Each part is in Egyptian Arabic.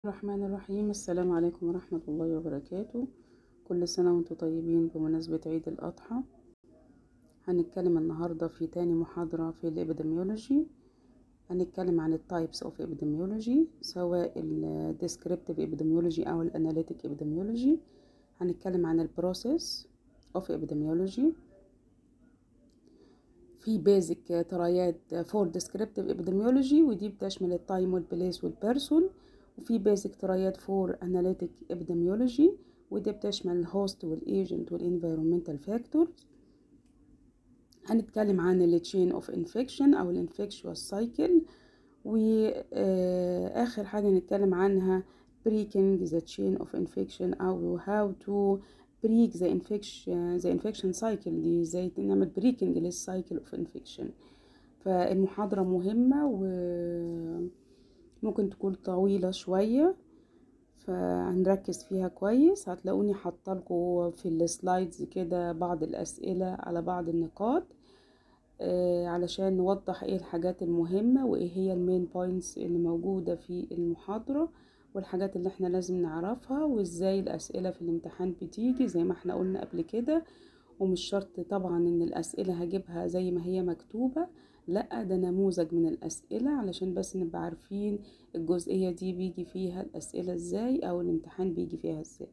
الرحمن الرحيم السلام عليكم ورحمة الله وبركاته كل سنة وانتم طيبين بمناسبة عيد الأضحى هنتكلم النهاردة في تاني محاضرة في الإبيديميولوجي هنتكلم عن التايبس اوف ابيديميولوجي سواء ال descriptive epidemiology أو ال analytic epidemiology هنتكلم عن البروسيس اوف epidemiology في بيزك ترايات فور descriptive epidemiology ودي بتشمل التايم والبليس والبيرسون وفي بيزك ترايات فور analytic epidemiology ودي بتشمل الهوست والايجنت والانفيرومنتال فاكتورز هنتكلم عن ال chain of infection أو ال infectious cycle وآخر حاجة نتكلم عنها breaking the chain of infection أو how to break the infection the infection cycle دي ازاي نعمل breaking للcycle of infection فالمحاضرة مهمة وممكن تكون طويلة شوية فهنركز فيها كويس هتلاقوني حاطالكوا في السلايدز كده بعض الأسئلة على بعض النقاط آه علشان نوضح ايه الحاجات المهمة وايه هي المين بوينتس اللي موجودة في المحاضرة والحاجات اللي احنا لازم نعرفها وازاي الأسئلة في الامتحان بتيجي زي ما احنا قلنا قبل كده ومش شرط طبعا ان الأسئلة هجيبها زي ما هي مكتوبة لا ده نموذج من الأسئلة علشان بس نبقى عارفين الجزئية دي بيجي فيها الأسئلة ازاي أو الامتحان بيجي فيها ازاي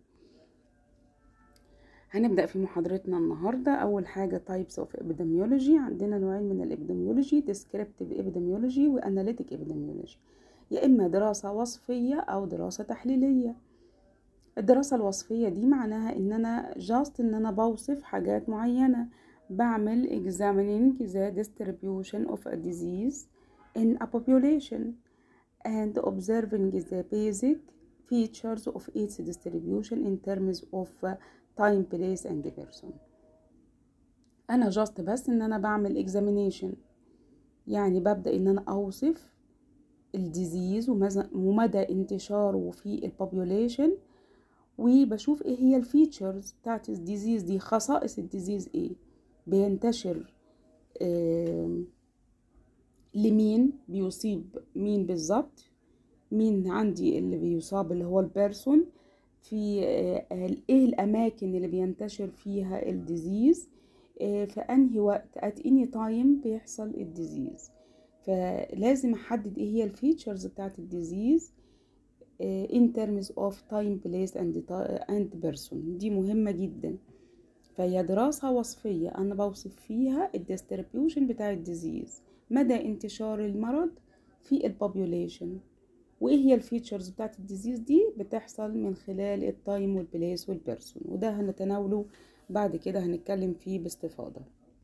هنبدأ في محاضرتنا النهاردة أول حاجة types of epidemiology عندنا نوعين من الابيديميولوجي descriptive epidemiology و analytic epidemiology يا إما دراسة وصفية أو دراسة تحليلية الدراسة الوصفية دي معناها إن أنا just إن أنا بوصف حاجات معينة بعمل examining the distribution of a disease in a population and observing the basic features of its distribution in terms of time, place and person. أنا just بس إن أنا بعمل examination يعني ببدأ إن أنا أوصف الديزيز ومدى انتشاره في البوبوليشن وبشوف ايه هي الفيتشرز بتاعت الديزيز دي خصائص الديزيز ايه بينتشر آه لمين بيصيب مين بالظبط مين عندي اللي بيصاب اللي هو البيرسون في آه ايه الاماكن اللي بينتشر فيها الديزيز آه في انهي وقت at any time بيحصل الديزيز فلازم احدد ايه هي الفيتشرز بتاعت الديزيز in terms of time place and and person دي مهمة جدا فهي دراسة وصفية أنا بوصف فيها الديستريبيوشن بتاع الديزيز مدى انتشار المرض في البوبوليشن وإيه هي الفيتشرز بتاعت الديزيز دي بتحصل من خلال التايم والبليس والبيرسون وده هنتناوله بعد كده هنتكلم فيه باستفاضة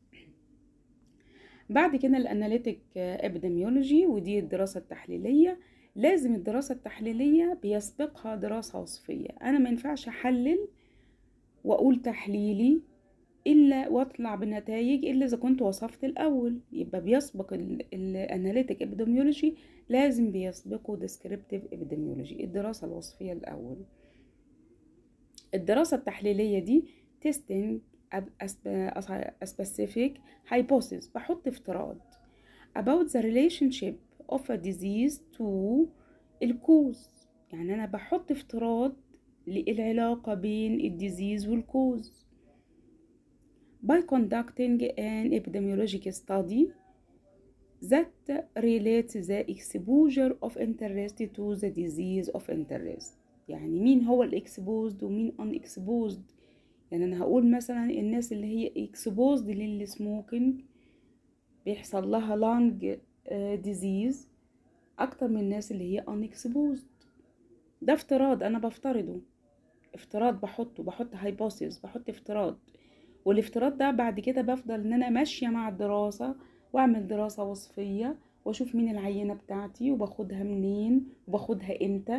بعد كده الاناليتيك ابيديميولوجي ودي الدراسة التحليلية لازم الدراسة التحليلية بيسبقها دراسة وصفية أنا ما ينفعش أحلل وأقول تحليلي إلا وأطلع بنتائج إلا إذا كنت وصفت الأول يبقى بيسبق الأناليتيك إبيديميولوجي لازم بيسبقه ديسكريبتيف إبيديميولوجي الدراسة الوصفية الأول الدراسة التحليلية دي تيستينج a specific hypothesis بحط افتراض about the relationship of a disease to الكوز يعني أنا بحط افتراض للعلاقة بين الديزيز والكوز by conducting an epidemiological study that relates the exposure of interest to the disease of interest يعني مين هو الاكسبوزد ومين unexposed يعني أنا هقول مثلا الناس اللي هي exposed للسموكينج بيحصل لها lung ديزيز اكتر من الناس اللي هي unexposed ده افتراض انا بفترضه افتراض بحطه بحط هايبوثيس بحط افتراض والافتراض ده بعد كده بفضل ان انا ماشيه مع الدراسه واعمل دراسه وصفيه واشوف مين العينه بتاعتي وباخدها منين وباخدها امتى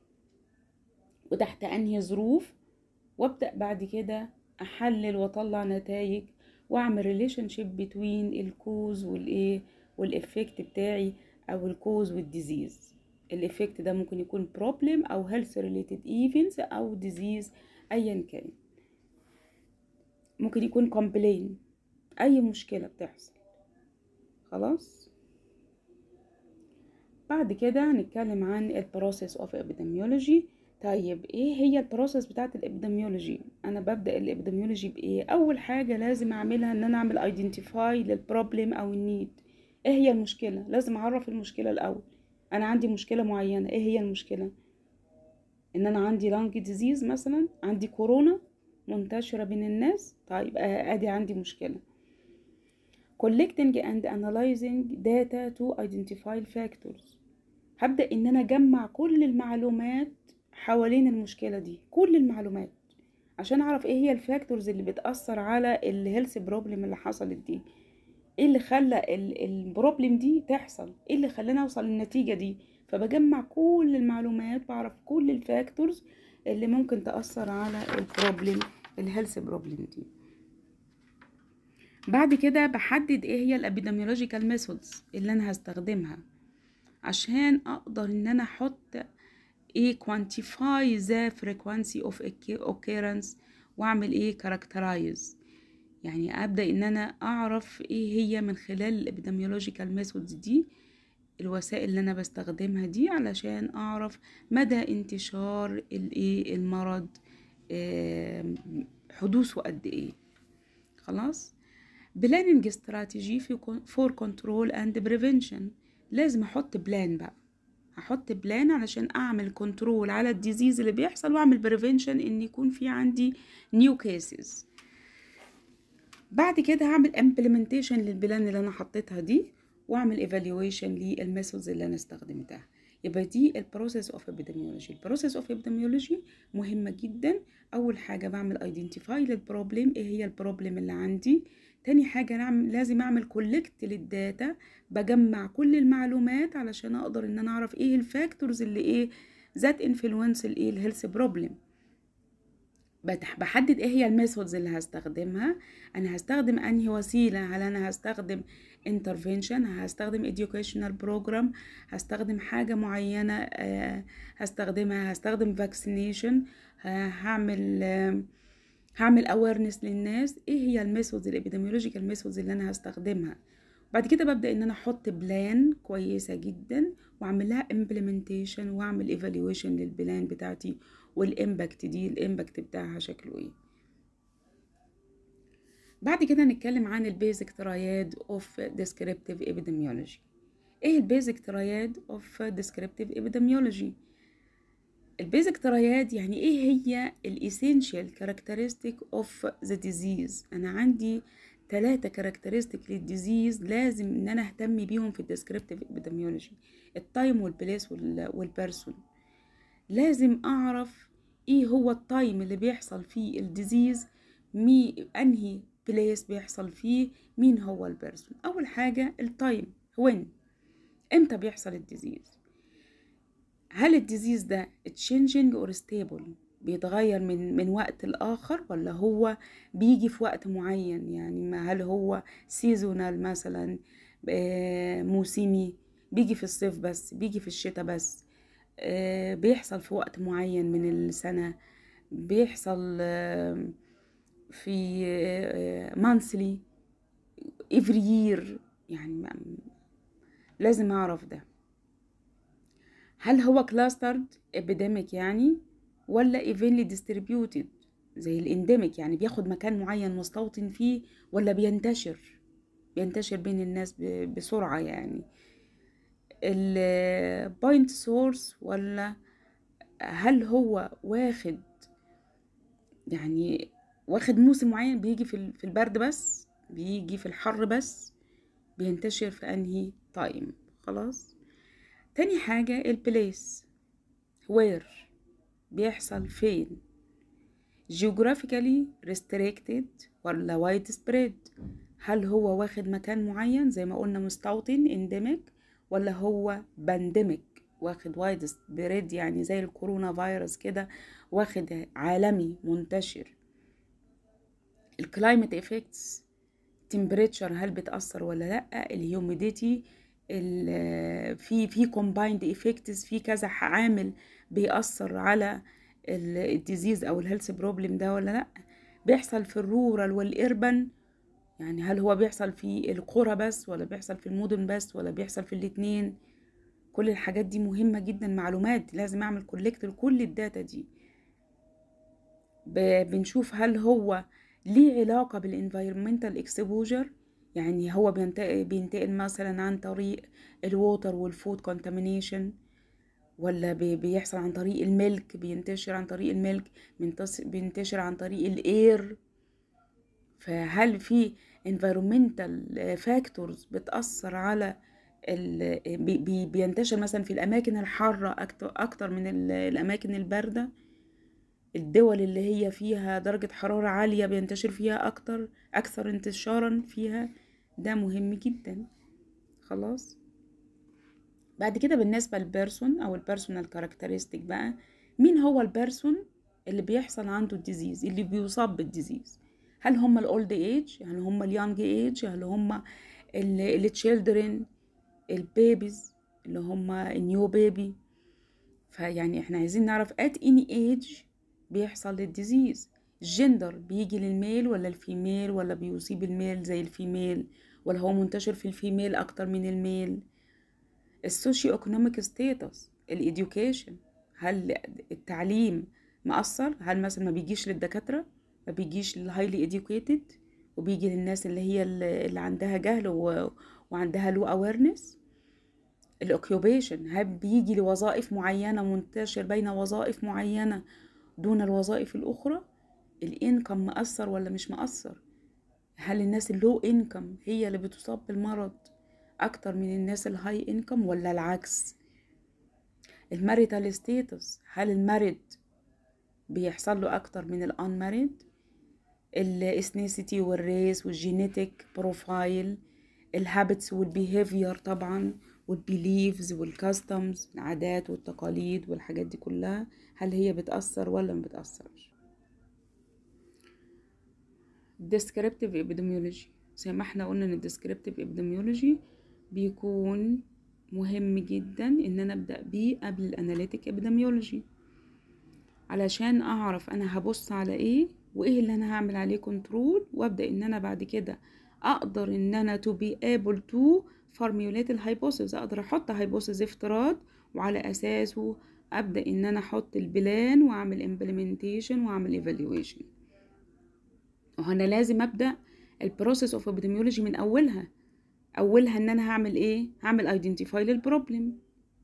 وتحت انهي ظروف وابدا بعد كده احلل واطلع نتائج واعمل ريليشن شيب بين الكوز والايه والافكت بتاعي او الكوز والديزيز الافكت ده ممكن يكون بروبلم او هيلث ريليتد ايفنتس او ديزيز ايا كان ممكن يكون كومبلين اي مشكله بتحصل خلاص بعد كده هنتكلم عن البروسيس اوف epidemiology طيب ايه هي البروسيس بتاعت الابيديميولوجي انا ببدا الابيديميولوجي بايه اول حاجه لازم اعملها ان انا اعمل ايدنتيفاي للبروبلم او النيد ايه هي المشكله لازم اعرف المشكله الاول انا عندي مشكله معينه ايه هي المشكله ان انا عندي لانج ديزيز مثلا عندي كورونا منتشره بين الناس طيب ادي عندي مشكله collecting and analyzing data to identify factors هبدأ إن أنا أجمع كل المعلومات حوالين المشكلة دي كل المعلومات عشان أعرف إيه هي الفاكتورز اللي بتأثر على الهيلث بروبلم اللي حصلت دي إيه اللي خلى البروبلم دي تحصل إيه اللي خلاني أوصل للنتيجة دي فبجمع كل المعلومات بعرف كل الفاكتورز اللي ممكن تأثر على البروبلم الهيلث بروبلم دي بعد كده بحدد ايه هي الابيديميولوجيكال ميثودز اللي انا هستخدمها عشان اقدر ان انا احط ايه quantify the frequency of occurrence واعمل ايه characterize يعني ابدا ان انا اعرف ايه هي من خلال الابيديميولوجيكال ميثودز دي الوسائل اللي انا بستخدمها دي علشان اعرف مدى انتشار الايه المرض حدوثه قد ايه خلاص بلاننج استراتيجي في فور كنترول اند بريفنشن لازم احط بلان بقى هحط بلان علشان اعمل كنترول على الديزيز اللي بيحصل واعمل بريفنشن ان يكون في عندي نيو كيسز بعد كده هعمل امبلمنتيشن للبلان اللي انا حطيتها دي واعمل ايفالويشن للميثودز اللي انا استخدمتها يبقى دي البروسيس اوف ابيديميولوجي البروسيس اوف ابيديميولوجي مهمه جدا اول حاجه بعمل ايدنتيفاي للبروبلم ايه هي البروبلم اللي عندي تاني حاجة نعمل لازم أعمل كولكت للداتا بجمع كل المعلومات علشان أقدر إن أنا أعرف إيه الفاكتورز اللي إيه ذات انفلونس الإيه الهيلث بروبلم بحدد ايه هي الميثودز اللي هستخدمها انا هستخدم انهي وسيله هل انا هستخدم intervention هستخدم educational program هستخدم حاجه معينه هستخدمها هستخدم vaccination هعمل هعمل awareness للناس ايه هي الميثودز الابيديميولوجيكال ميثودز اللي انا هستخدمها بعد كده ببدا ان انا احط بلان كويسه جدا واعمل لها implementation واعمل evaluation للبلان بتاعتي والامباكت دي الامباكت بتاعها شكله ايه بعد كده نتكلم عن البيزك تراياد اوف descriptive epidemiology ايه البيزك تراياد اوف descriptive epidemiology البيزك تراياد يعني ايه هي الاسينشال كاركترستيك اوف ذا ديزيز انا عندي ثلاثة كاركترستيك للديزيز لازم ان انا اهتم بيهم في الديسكريبتيف epidemiology التايم والبليس والبيرسون لازم اعرف ايه هو التايم اللي بيحصل فيه الديزيز مي انهي بليس بيحصل فيه مين هو البيرسون اول حاجة التايم وين امتى بيحصل الديزيز هل الديزيز ده changing or stable بيتغير من من وقت لآخر ولا هو بيجي في وقت معين يعني هل هو سيزونال مثلا موسمي بيجي في الصيف بس بيجي في الشتاء بس بيحصل في وقت معين من السنة بيحصل في monthly every year يعني لازم أعرف ده هل هو clustered epidemic يعني ولا evenly distributed زي الانديميك يعني بياخد مكان معين مستوطن فيه ولا بينتشر بينتشر بين الناس بسرعة يعني البوينت سورس ولا هل هو واخد يعني واخد موسم معين بيجي في في البرد بس بيجي في الحر بس بينتشر في انهي تايم خلاص تاني حاجة البليس وير بيحصل فين geographically restricted ولا wide spread هل هو واخد مكان معين زي ما قلنا مستوطن endemic ولا هو بانديميك واخد وايد سبريد يعني زي الكورونا فيروس كده واخد عالمي منتشر الكلايمت افكتس تمبريتشر هل بتأثر ولا لا الهيوميديتي في في كومبايند افكتس في كذا عامل بيأثر على الديزيز او الهيلث بروبلم ده ولا لا بيحصل في الرورال والاربن يعني هل هو بيحصل في القرى بس ولا بيحصل في المدن بس ولا بيحصل في الاتنين كل الحاجات دي مهمة جدا معلومات لازم اعمل كولكت لكل الداتا دي ب- بنشوف هل هو ليه علاقة بالانفيرومنتال اكسبوجر يعني هو بينتقل, بينتقل مثلا عن طريق الووتر والفود كونتامينيشن ولا بي- بيحصل عن طريق الملك بينتشر عن طريق الملك بينتص- بينتشر عن طريق الاير فهل في environmental factors بتأثر على ال... بي... بي- بينتشر مثلا في الأماكن الحارة أكتر, أكتر من ال- الأماكن الباردة الدول اللي هي فيها درجة حرارة عالية بينتشر فيها أكتر أكثر انتشارا فيها ده مهم جدا خلاص بعد كده بالنسبة للبيرسون أو البيرسونال كاركترستيك بقى مين هو البيرسون اللي بيحصل عنده الديزيز اللي بيصاب بالديزيز هل هم الاولد ايج هل هم اليونج ايج هل هم التشيلدرن البيبيز اللي هم النيو بيبي فيعني احنا عايزين نعرف at any age بيحصل الديزيز الجندر بيجي للميل ولا الفيميل ولا بيصيب الميل زي الفيميل ولا هو منتشر في الفيميل اكتر من الميل السوشيو ايكونوميك ستاتس الاديوكيشن هل التعليم مأثر هل مثلا ما بيجيش للدكاترة ما بيجيش للهايلي educated وبيجي للناس اللي هي اللي اللي عندها جهل و... وعندها لو awareness الاوكيوبيشن هل بيجي لوظائف معينة منتشر بين وظائف معينة دون الوظائف الأخرى الانكم مأثر ولا مش مأثر هل الناس اللو انكم هي اللي بتصاب بالمرض أكتر من الناس الهاي انكم ولا العكس الماريتال ستيتس هل المارد بيحصل له أكتر من الان مارد الاثنيسيتي والريس والجينيتك بروفايل الهابتس والبيهيفير طبعا والبيليفز والكاستمز العادات والتقاليد والحاجات دي كلها هل هي بتأثر ولا ما بتأثرش descriptive epidemiology زي ما احنا قلنا ان الديسكريبتيف epidemiology بيكون مهم جدا ان انا ابدا بيه قبل الاناليتيك epidemiology علشان اعرف انا هبص على ايه وايه اللي انا هعمل عليه كنترول وابدا ان انا بعد كده اقدر ان انا to be able to formulate الهايبوثيس اقدر احط هايبوثيس افتراض وعلى اساسه ابدا ان انا احط البلان واعمل implementation واعمل evaluation وهنا لازم ابدا البروسيس اوف epidemiology من اولها اولها ان انا هعمل ايه هعمل identify للبروبلم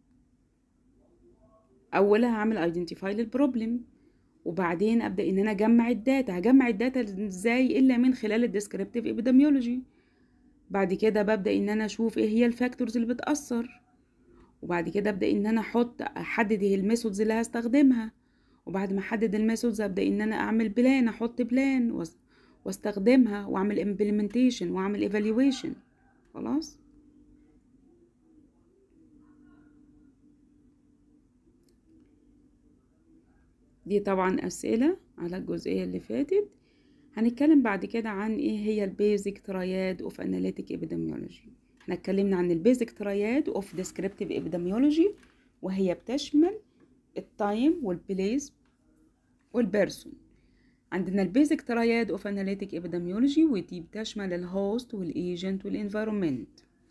اولها هعمل identify للبروبلم وبعدين ابدا ان انا اجمع الداتا هجمع الداتا ازاي الا من خلال الديسكريبتيف epidemiology بعد كده ببدا ان انا اشوف ايه هي الفاكتورز اللي بتاثر وبعد كده ابدا ان انا احط احدد ايه الميثودز اللي هستخدمها وبعد ما احدد الميثودز ابدا ان انا اعمل بلان احط بلان واس- واستخدمها واعمل implementation واعمل evaluation خلاص دي طبعا أسئلة على الجزئية اللي فاتت هنتكلم بعد كده عن ايه هي البيزك تراياد اوف اناليتيك epidemiology احنا اتكلمنا عن البيزك تراياد اوف ديسكريبتيف epidemiology وهي بتشمل التايم والبليس والبيرسون عندنا البيزك تراياد اوف اناليتيك epidemiology ودي بتشمل الهوست والايجنت والانفيرومنت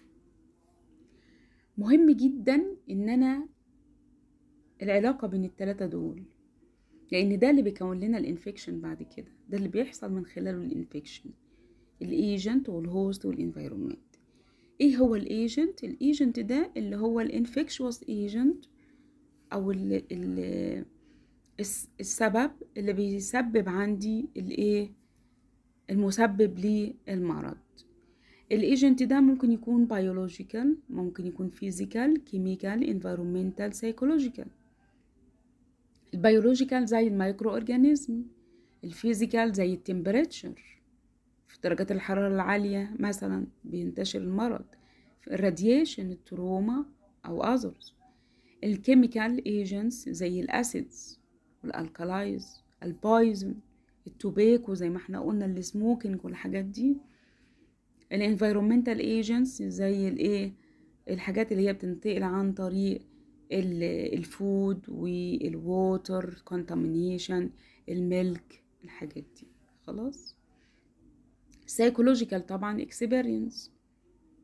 مهم جدا ان انا العلاقة بين التلاتة دول لان ده اللي بيكون لنا الانفكشن بعد كده ده اللي بيحصل من خلاله الانفكشن الايجنت والهوست والانفيرومنت ايه هو الايجنت الايجنت ده اللي هو الانفكشوس ايجنت او ال ال الس- السبب اللي بيسبب عندي الايه المسبب للمرض الايجنت ده ممكن يكون بيولوجيكال ممكن يكون فيزيكال كيميكال انفيرومنتال سايكولوجيكال البيولوجيكال زي المايكرو اورجانيزم الفيزيكال زي التمبريتشر في درجات الحرارة العالية مثلا بينتشر المرض الراديشن التروما أو others الكيميكال ايجنتس زي الاسيدز والالكالايز البايزون التوباكو زي ما احنا قلنا السموكينج والحاجات دي الانفيرومنتال ايجنتس زي الايه الحاجات اللي هي بتنتقل عن طريق ال- الفود والووتر كونتامينيشن الميلك الحاجات دي خلاص سايكولوجيكال طبعا experience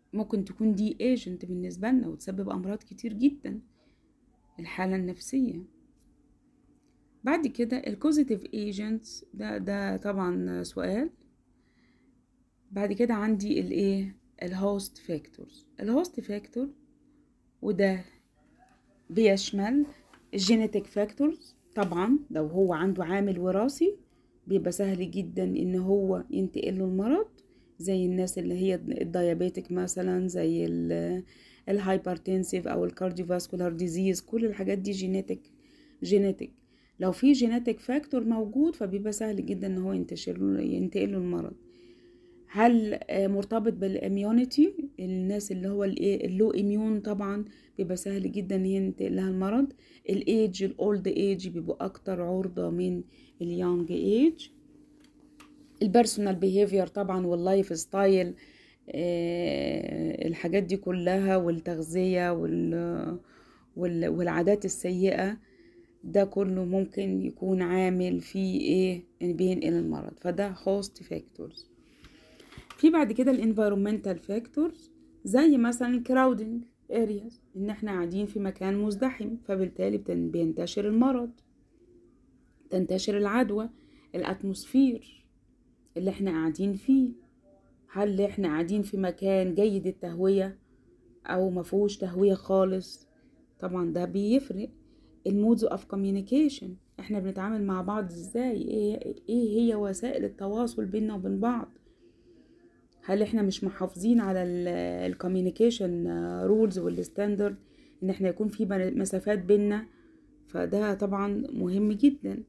ممكن تكون دي ايجنت بالنسبة لنا وتسبب أمراض كتير جدا الحالة النفسية بعد كده الكوزيتيف ايجنتس ده ده طبعا سؤال بعد كده عندي الايه الهوست فاكتورز الهوست فاكتور وده بيشمل الجينيتك فاكتورز طبعا لو هو عنده عامل وراثي بيبقى سهل جدا ان هو ينتقل له المرض زي الناس اللي هي الديابيتك مثلا زي الهايبرتنسيف او الكارديوفاسكولار ديزيز كل الحاجات دي جينيتك جينيتك لو في جينيتك فاكتور موجود فبيبقى سهل جدا ان هو ينتشر له ينتقل له المرض هل مرتبط بالاميونيتي الناس اللي هو الايه اللو اميون طبعا بيبقى سهل جدا ان ينتقل لها المرض الايج الاولد ايج بيبقوا اكتر عرضه من اليونج ايج البيرسونال بيهيفير طبعا واللايف ستايل الحاجات دي كلها والتغذيه وال والعادات السيئه ده كله ممكن يكون عامل فيه ايه بينقل المرض فده host factors في بعد كده الانفيرومنتال فاكتورز زي مثلا crowding areas ان احنا قاعدين في مكان مزدحم فبالتالي بينتشر المرض تنتشر العدوى الاتموسفير اللي احنا قاعدين فيه هل احنا قاعدين في مكان جيد التهوية او مفهوش تهوية خالص طبعا ده بيفرق المودز اوف كوميونيكيشن احنا بنتعامل مع بعض ازاي ايه ايه هي وسائل التواصل بيننا وبين بعض هل احنا مش محافظين على الكوميونيكيشن رولز والستاندرد ان احنا يكون في مسافات بيننا فده طبعا مهم جدا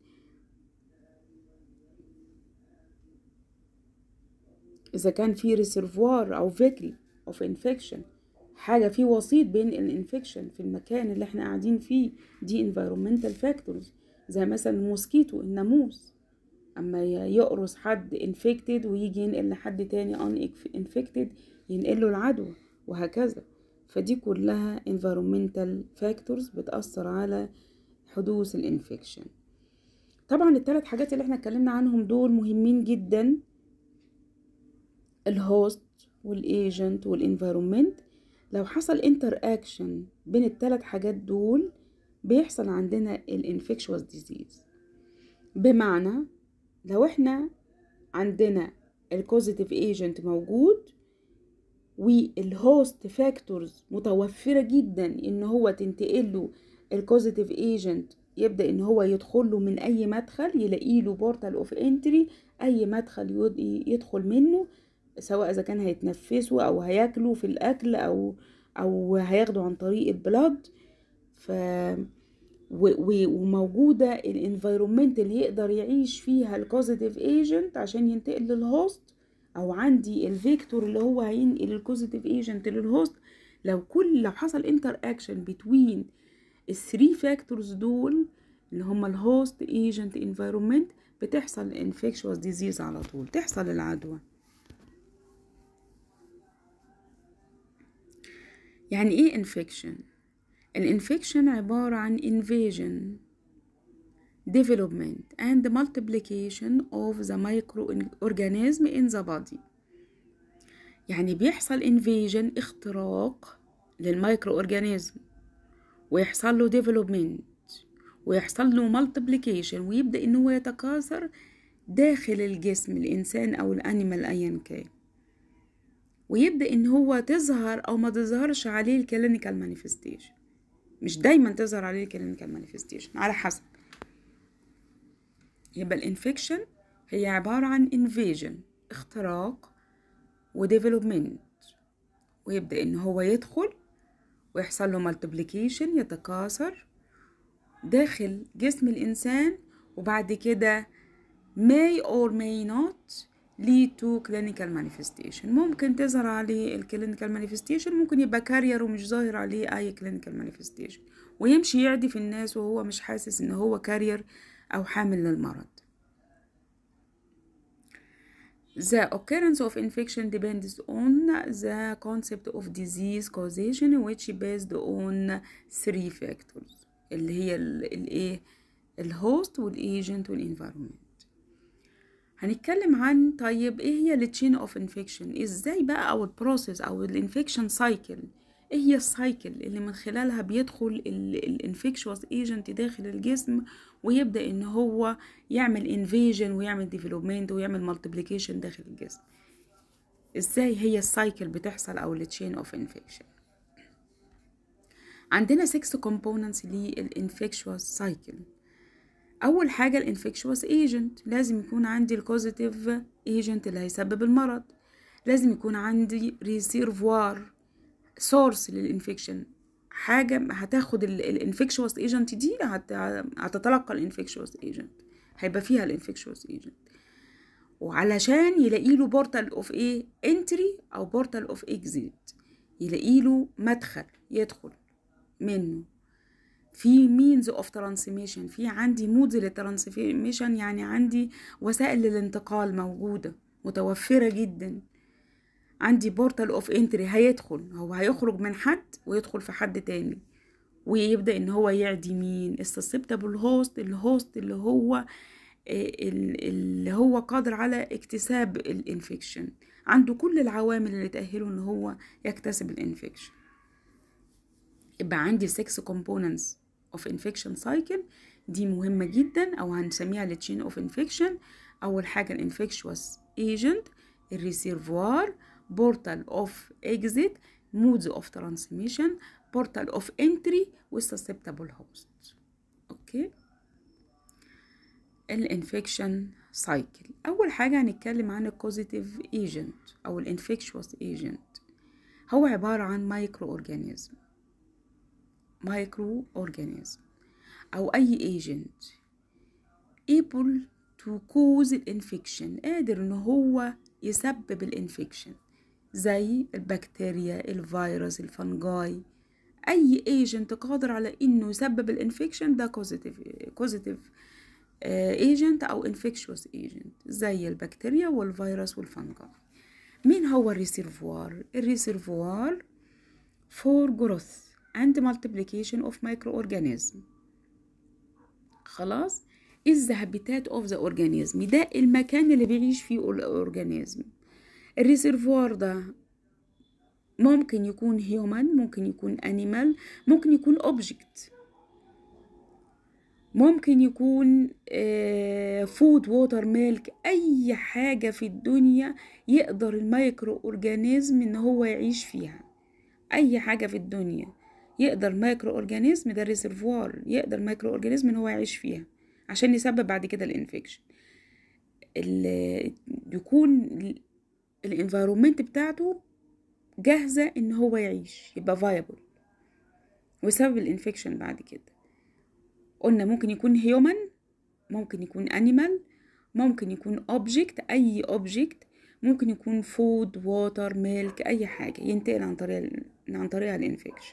اذا كان في ريسيرفوار او فيكل اوف انفكشن حاجه في وسيط بين الانفكشن في المكان اللي احنا قاعدين فيه دي environmental factors زي مثلا الموسكيتو الناموس اما يقرص حد انفكتد ويجي ينقل لحد تاني ان انفكتد ينقل له العدوى وهكذا فدي كلها environmental factors بتأثر على حدوث الانفكشن طبعا الثلاث حاجات اللي احنا اتكلمنا عنهم دول مهمين جدا الهوست والايجنت والانفيرومنت لو حصل انتر اكشن بين الثلاث حاجات دول بيحصل عندنا الانفكشوس ديزيز بمعنى لو احنا عندنا الكوزيتيف ايجنت موجود والهوست فاكتورز متوفرة جدا ان هو تنتقل له الكوزيتيف ايجنت يبدا ان هو يدخل له من اي مدخل يلاقي له بورتال اوف انتري اي مدخل يدخل منه سواء اذا كان هيتنفسوا او هياكلوا في الاكل او او هياخدوا عن طريق البلاد ف وموجوده الانفيرومنت اللي يقدر يعيش فيها الكوزيتيف ايجنت عشان ينتقل للهوست او عندي الفيكتور اللي هو هينقل الكوزيتيف ايجنت للهوست لو كل لو حصل انتر اكشن بتوين الثري فاكتورز دول اللي هم الهوست ايجنت انفيرومنت بتحصل الانفكشوس ديزيز على طول تحصل العدوى يعني ايه انفكشن الانفكشن عبارة عن invasion development and multiplication of the microorganism in the body يعني بيحصل invasion اختراق للمايكرو اورجانيزم ويحصل له development ويحصل له multiplication ويبدأ ان هو يتكاثر داخل الجسم الانسان او الانيمال ايا كان ويبدأ ان هو تظهر او ما تظهرش عليه الكلينيكال مانيفستيشن مش دايما تظهر عليه الكلينيكال مانيفستيشن على حسب يبقى الانفكشن هي عبارة عن انفيجن اختراق وديفلوبمنت ويبدأ ان هو يدخل ويحصل له مالتيبليكيشن يتكاثر داخل جسم الإنسان وبعد كده may or may not lead to clinical manifestation ممكن تظهر عليه الكلينيكال مانيفستيشن ممكن يبقى كارير ومش ظاهر عليه أي كلينيكال مانيفستيشن ويمشي يعدي في الناس وهو مش حاسس إن هو كارير أو حامل للمرض The occurrence of infection depends on the concept of disease causation which based on three factors اللي هي الايه الهوست والايجنت والانفيرومنت هنتكلم عن طيب ايه هي التشين اوف انفكشن ازاي بقى او البروسيس او الانفكشن سايكل ايه هي السايكل اللي من خلالها بيدخل الانفكشوس ايجنت داخل الجسم ويبدا ان هو يعمل انفيجن ويعمل ديفلوبمنت ويعمل مالتيبليكيشن داخل الجسم ازاي هي السايكل بتحصل او التشين اوف انفكشن عندنا 6 كومبوننتس للانفكشوس سايكل اول حاجه الانفكشوس ايجنت لازم يكون عندي الكوزيتيف ايجنت اللي هيسبب المرض لازم يكون عندي ريسيرفوار سورس للانفكشن حاجه هتاخد الانفكشوس ايجنت دي هتتلقى الانفكشوس ايجنت هيبقى فيها الانفكشوس ايجنت وعلشان يلاقي له بورتال اوف ايه انتري او بورتال اوف اكزيت يلاقي له مدخل يدخل منه في مينز اوف ترانسميشن في عندي مودز للترانسميشن يعني عندي وسائل للانتقال موجوده متوفره جدا عندي بورتال اوف انتري هيدخل هو هيخرج من حد ويدخل في حد تاني ويبدا ان هو يعدي مين السسبتابل هوست الهوست اللي هو اللي هو قادر على اكتساب الانفكشن عنده كل العوامل اللي تأهله ان هو يكتسب الانفكشن يبقى عندي 6 components of infection cycle دي مهمة جدا او هنسميها التشين اوف انفكشن اول حاجة الانفكشوس ايجنت الريسيرفوار بورتال اوف اكزيت مودز اوف ترانسميشن بورتال اوف انتري والسسبتابل هوست اوكي الانفكشن سايكل اول حاجه هنتكلم عن الكوزيتيف ايجنت او الانفكشوس ايجنت هو عباره عن مايكرو اورجانيزم مايكرو اورجانيزم او اي ايجنت able to cause الانفكشن قادر ان هو يسبب الانفكشن زي البكتيريا الفيروس الفنجاي اي ايجنت قادر على انه يسبب الانفكشن ده كوزيتيف كوزيتيف ايجنت او انفكشوس ايجنت زي البكتيريا والفيروس والفنجاي مين هو الريسيرفوار الريسيرفوار فور جروث and multiplication of microorganism خلاص is the habitat of the organism ده المكان اللي بيعيش فيه الأورجانيزم الريسيرفوار ده ممكن يكون هيومن ممكن يكون انيمال ممكن يكون اوبجكت ممكن يكون فود ووتر ميلك اي حاجه في الدنيا يقدر المايكرو اورجانيزم ان هو يعيش فيها اي حاجه في الدنيا يقدر مايكرو اورجانيزم ده ريسيرفوار يقدر مايكرو اورجانيزم ان هو يعيش فيها عشان يسبب بعد كده الانفكشن يكون الانفيرومنت بتاعته جاهزة ان هو يعيش يبقى فايبل وسبب الانفكشن بعد كده قلنا ممكن يكون هيومن ممكن يكون انيمال ممكن يكون اوبجكت اي اوبجكت ممكن يكون فود ووتر ميلك اي حاجة ينتقل عن طريق عن طريقها الانفكشن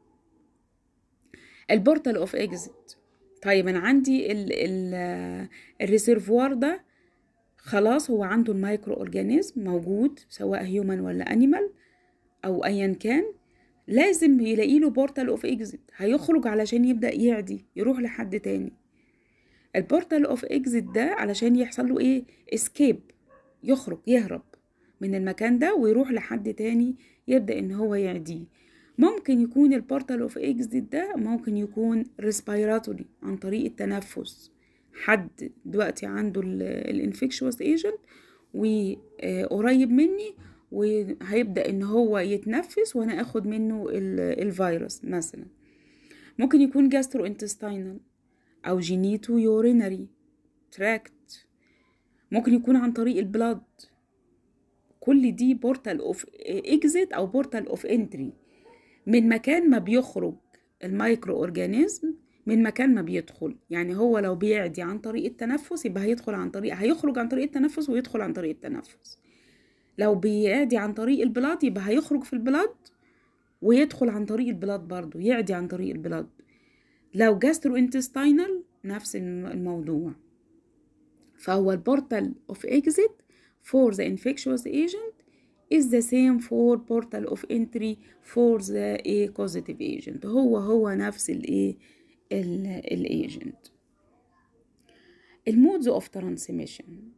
البورتال اوف اكزيت طيب انا عندي ال ال الريسيرفوار ده خلاص هو عنده المايكرو اورجانيزم موجود سواء هيومن ولا انيمال او ايا كان لازم يلاقي له بورتال اوف اكزيت هيخرج علشان يبدا يعدي يروح لحد تاني البورتال اوف اكزيت ده علشان يحصل له ايه اسكيب يخرج يهرب من المكان ده ويروح لحد تاني يبدا ان هو يعديه ممكن يكون البورتال اوف اكزيت ده ممكن يكون ريسبيراتوري عن طريق التنفس حد دلوقتي عنده الانفكشوس ايجنت وقريب مني وهيبدا ان هو يتنفس وانا اخد منه الفيروس مثلا ممكن يكون جاسترو انتستينال او جينيتو يورينري تراكت ممكن يكون عن طريق البلاد كل دي بورتال اوف اكزيت او بورتال اوف انتري من مكان ما بيخرج المايكرو اورجانيزم من مكان ما بيدخل يعني هو لو بيعدي عن طريق التنفس يبقى هيدخل عن طريق هيخرج عن طريق التنفس ويدخل عن طريق التنفس لو بيعدي عن طريق البلاد يبقى هيخرج في البلاد ويدخل عن طريق البلاد برضو يعدي عن طريق البلاد لو جاسترو انتستينال نفس الموضوع فهو البورتال اوف اكزيت for the infectious agent is the same for portal of entry for the A causative agent هو هو نفس الايه الايجنت المودز اوف ترانسميشن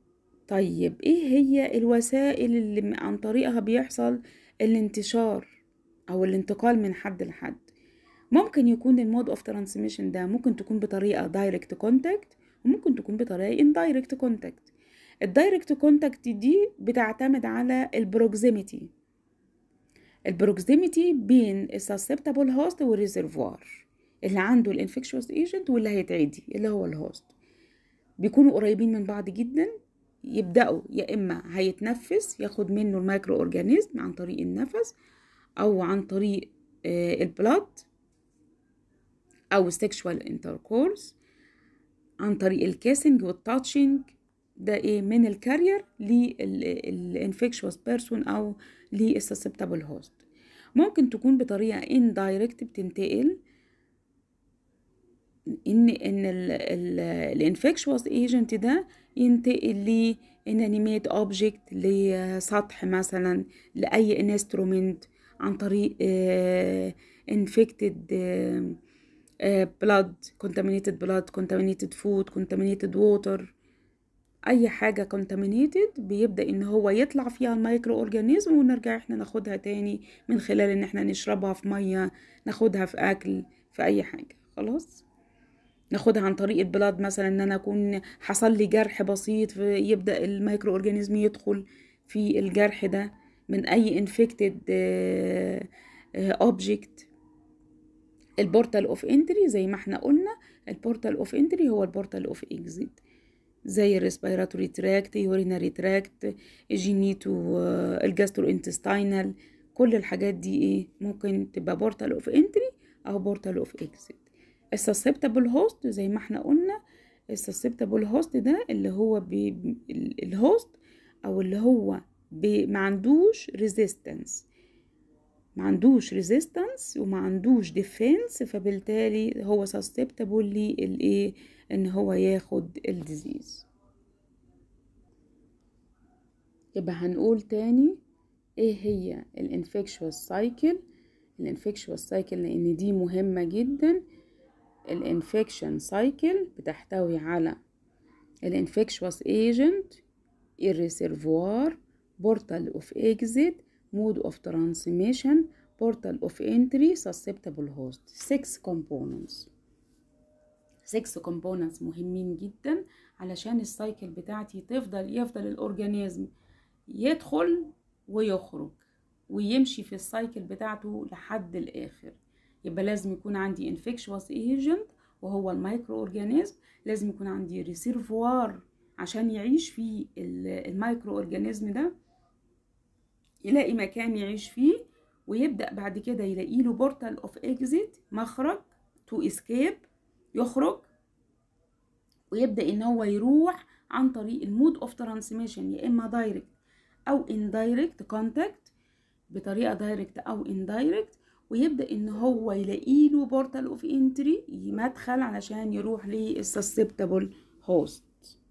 طيب ايه هي الوسائل اللي عن طريقها بيحصل الانتشار او الانتقال من حد لحد ممكن يكون المود اوف ترانسميشن ده ممكن تكون بطريقه دايركت كونتاكت وممكن تكون بطريقه اندايركت كونتاكت الدايركت كونتاكت دي بتعتمد على البروكسيميتي البروكسيميتي بين السسبتابل هوست والريزرفوار اللي عنده الانفكشوس ايجنت واللي هيتعدي اللي هو الهوست بيكونوا قريبين من بعض جدا يبداوا يا اما هيتنفس ياخد منه الميكرو اورجانيزم عن طريق النفس او عن طريق البلاد او سيكشوال انتركورس عن طريق الكيسنج والتاتشنج ده ايه من الكارير للانفكشوس بيرسون او للسسبتابل هوست ممكن تكون بطريقه اندايركت بتنتقل ان ان الانفكشوس ايجنت ده ينتقل لانانيميت اوبجكت لسطح مثلا لاي انسترومنت عن طريق انفكتد بلاد contaminated blood contaminated food contaminated water اي حاجه contaminated بيبدا ان هو يطلع فيها الميكرو اورجانيزم ونرجع احنا ناخدها تاني من خلال ان احنا نشربها في ميه ناخدها في اكل في اي حاجه خلاص ناخدها عن طريق البلاد مثلا ان انا اكون حصل لي جرح بسيط يبدا الميكرو اورجانيزم يدخل في الجرح ده من اي انفكتد اوبجكت البورتال اوف انتري زي ما احنا قلنا البورتال اوف انتري هو البورتال اوف اكزيت زي الريسبيراتوري تراكت يوريناري تراكت جينيتو الجاسترو انتستينال كل الحاجات دي ايه ممكن تبقى بورتال اوف انتري او بورتال اوف اكزيت السسبتابل هوست زي ما احنا قلنا السسبتابل هوست ده اللي هو بي الهوست او اللي هو بي ما عندوش ريزيستنس ما عندوش ريزيستنس وما عندوش ديفنس فبالتالي هو سسبتابل للايه ان هو ياخد الديزيز يبقى هنقول تاني ايه هي الانفكشوس سايكل الانفكشوس سايكل لان دي مهمه جدا الانفكشن سايكل بتحتوي على الانفكشوس ايجنت الريسيرفوار بورتال اوف اكزيت mode of transmission portal of entry susceptible host 6 components 6 components مهمين جدا علشان السايكل بتاعتي تفضل يفضل الاورجانيزم يدخل ويخرج ويمشي في السايكل بتاعته لحد الاخر يبقى لازم يكون عندي انفكشوس ايجنت وهو المايكرو اورجانيزم لازم يكون عندي ريسيرفوار عشان يعيش فيه المايكرو اورجانيزم ده يلاقي مكان يعيش فيه ويبدأ بعد كده يلاقي له بورتال اوف اكزيت مخرج تو اسكيب يخرج ويبدأ ان هو يروح عن طريق المود اوف ترانسميشن يا اما دايركت او اندايركت كونتاكت بطريقه دايركت او اندايركت ويبدا ان هو يلاقي له بورتال اوف انتري مدخل علشان يروح للسسبتابل هوست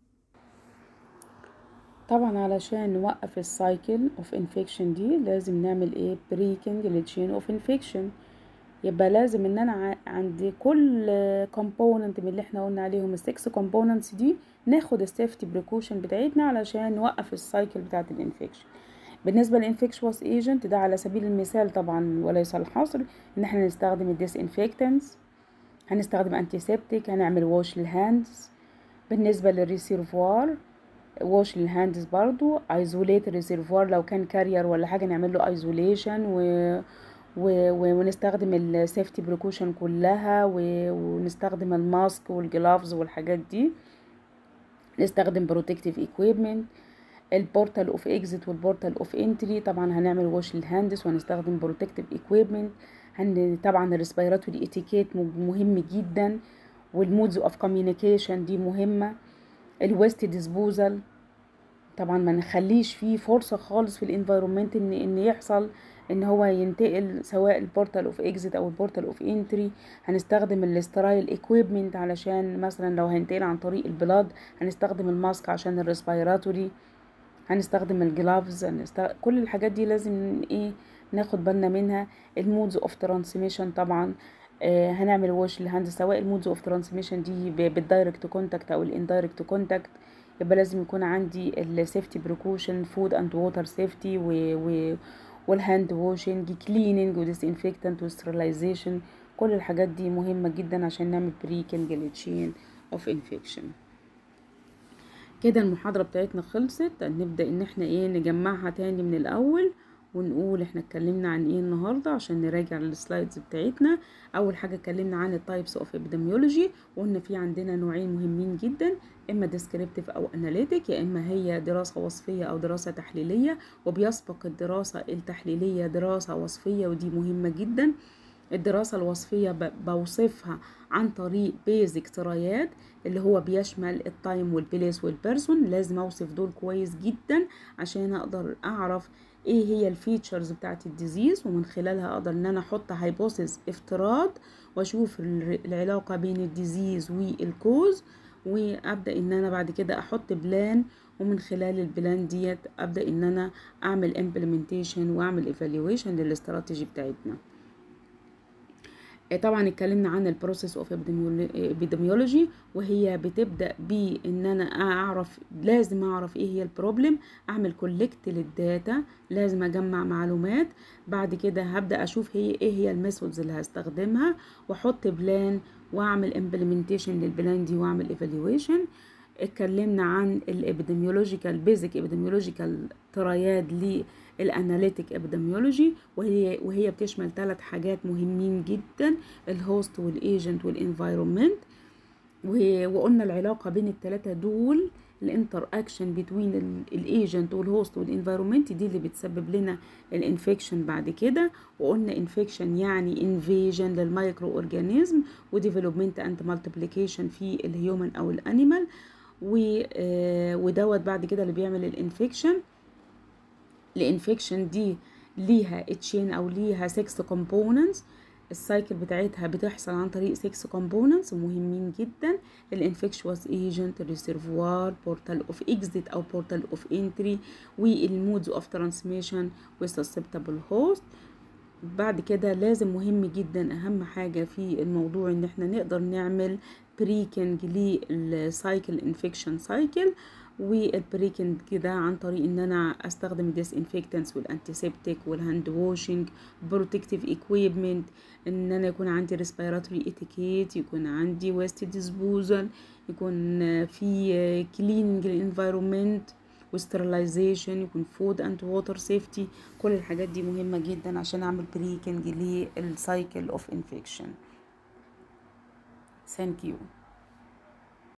طبعا علشان نوقف السايكل اوف انفكشن دي لازم نعمل ايه بريكنج للتشين اوف انفكشن يبقى لازم ان انا عند كل كومبوننت من اللي احنا قلنا عليهم السكس كومبوننتس دي ناخد السيفتي بريكوشن بتاعتنا علشان نوقف السايكل بتاعت الانفكشن بالنسبه للانفكشوس ايجنت ده على سبيل المثال طبعا وليس الحصر ان احنا نستخدم الديس انفكتنس هنستخدم انتيسبتيك هنعمل ووش للهاندز بالنسبه للريسيرفوار ووش للهاندز برضو ايزوليت الريسيرفوار لو كان كارير ولا حاجه نعمل له ايزوليشن و... و... و... ونستخدم السيفتي بريكوشن كلها و... ونستخدم الماسك والجلافز والحاجات دي نستخدم بروتكتيف ايكويبمنت البورتال اوف اكزيت والبورتال اوف انتري طبعا هنعمل ووش للهاندس وهنستخدم بروتكتيف ايكويبمنت هن طبعا الريسبيراتوري اتيكيت مهم جدا والمودز اوف كوميونيكيشن دي مهمه الويست ديسبوزال طبعا ما نخليش فيه فرصه خالص في الانفايرومنت ان ان يحصل ان هو ينتقل سواء البورتال اوف اكزيت او البورتال اوف انتري هنستخدم الاسترايل ايكويبمنت علشان مثلا لو هينتقل عن طريق البلاد هنستخدم الماسك عشان الريسبيراتوري هنستخدم الجلافز هنستخدم كل الحاجات دي لازم ايه ناخد بالنا منها المودز اوف ترانسميشن طبعا آه هنعمل ووش للهاند سواء المودز اوف ترانسميشن دي بالدايركت كونتاكت او الاندايركت كونتاكت يبقى لازم يكون عندي السيفتي بريكوشن فود اند ووتر سيفتي و, و والهاند واشنج كليننج وديسانفكتنت وسترلايزيشن كل الحاجات دي مهمة جدا عشان نعمل بريكنج للتشين اوف انفكشن كده المحاضرة بتاعتنا خلصت نبدأ ان احنا ايه نجمعها تاني من الاول ونقول احنا اتكلمنا عن ايه النهارده عشان نراجع السلايدز بتاعتنا اول حاجه اتكلمنا عن التايبس اوف ابيديميولوجي وقلنا في عندنا نوعين مهمين جدا اما ديسكريبتيف او اناليتيك يا اما هي دراسه وصفيه او دراسه تحليليه وبيسبق الدراسه التحليليه دراسه وصفيه ودي مهمه جدا الدراسة الوصفية بوصفها عن طريق بيزك ترايات اللي هو بيشمل التايم والبليس والبيرسون لازم اوصف دول كويس جدا عشان اقدر اعرف ايه هي الفيتشرز بتاعت الديزيز ومن خلالها اقدر ان انا احط هايبوثيس افتراض واشوف العلاقة بين الديزيز والكوز وابدا ان انا بعد كده احط بلان ومن خلال البلان ديت ابدا ان انا اعمل امبلمنتيشن واعمل ايفالويشن للاستراتيجي بتاعتنا طبعا اتكلمنا عن البروسيس اوف ابيديميولوجي وهي بتبدا بان انا اعرف لازم اعرف ايه هي البروبلم اعمل كولكت للداتا لازم اجمع معلومات بعد كده هبدا اشوف هي ايه هي الميثودز اللي هستخدمها واحط بلان واعمل امبلمنتيشن للبلان دي واعمل ايفالويشن اتكلمنا عن الابيديميولوجيكال بيزك ابيديميولوجيكال تراياد للاناليتيك ابيديميولوجي وهي وهي بتشمل ثلاث حاجات مهمين جدا الهوست والايجنت والانفايرومنت وقلنا العلاقه بين الثلاثه دول الانتر اكشن بين الايجنت والهوست والانفايرومنت دي اللي بتسبب لنا الانفكشن بعد كده وقلنا انفكشن يعني انفيجن للمايكرو اورجانيزم وديفلوبمنت اند مالتيبليكيشن في الهيومن او الانيمال ودوت بعد كده اللي بيعمل الانفكشن الانفكشن دي ليها تشين او ليها 6 كومبوننتس السايكل بتاعتها بتحصل عن طريق 6 كومبوننتس مهمين جدا الانفكشوس ايجنت الريسيرفوار بورتال اوف اكزيت او بورتال اوف انتري والمودز اوف ترانسميشن والسسبتابل هوست بعد كده لازم مهم جدا اهم حاجه في الموضوع ان احنا نقدر نعمل بريكنج للسايكل انفكشن سايكل والبريكنج كده عن طريق ان انا استخدم الديسانفكتنس والانتيسبتيك والهاند واشنج بروتكتيف ايكويبمنت ان انا يكون عندي ريسبيراتوري اتيكيت يكون عندي ويست ديسبوزال يكون في كليننج الانفايرومنت وسترلايزيشن يكون فود اند ووتر سيفتي كل الحاجات دي مهمه جدا عشان اعمل بريكنج للسايكل اوف انفكشن ثانك يو